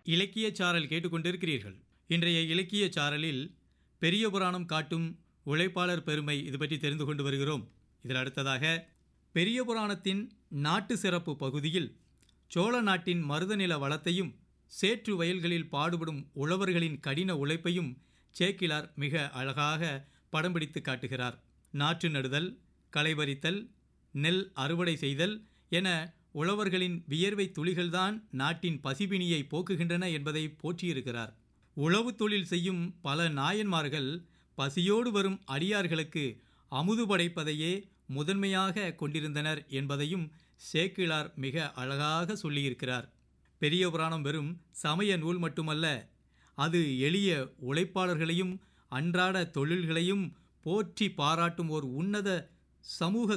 இலக்கியச் சாரல் கேட்டுக்கொண்டிருக்கிறீர்கள் இன்றைய இலக்கியச் சாரலில் பெரிய புராணம் காட்டும் உழைப்பாளர் பெருமை இது பற்றி தெரிந்து கொண்டு வருகிறோம் இதில் அடுத்ததாக பெரிய புராணத்தின் நாட்டு சிறப்பு பகுதியில் சோழ நாட்டின் மருதநில வளத்தையும் சேற்று வயல்களில் பாடுபடும் உழவர்களின் கடின உழைப்பையும் சேக்கிலார் மிக அழகாக படம் பிடித்து காட்டுகிறார் நாற்று நடுதல் களைபறித்தல் நெல் அறுவடை செய்தல் என உழவர்களின் வியர்வை துளிகள்தான் நாட்டின் பசிபினியை போக்குகின்றன என்பதை போற்றியிருக்கிறார் உழவு தொழில் செய்யும் பல நாயன்மார்கள் பசியோடு வரும் அடியார்களுக்கு அமுது படைப்பதையே முதன்மையாக கொண்டிருந்தனர் என்பதையும் சேக்கிழார் மிக அழகாக சொல்லியிருக்கிறார் பெரிய புராணம் வெறும் சமய நூல் மட்டுமல்ல அது எளிய உழைப்பாளர்களையும் அன்றாட தொழில்களையும் போற்றி பாராட்டும் ஒரு உன்னத சமூக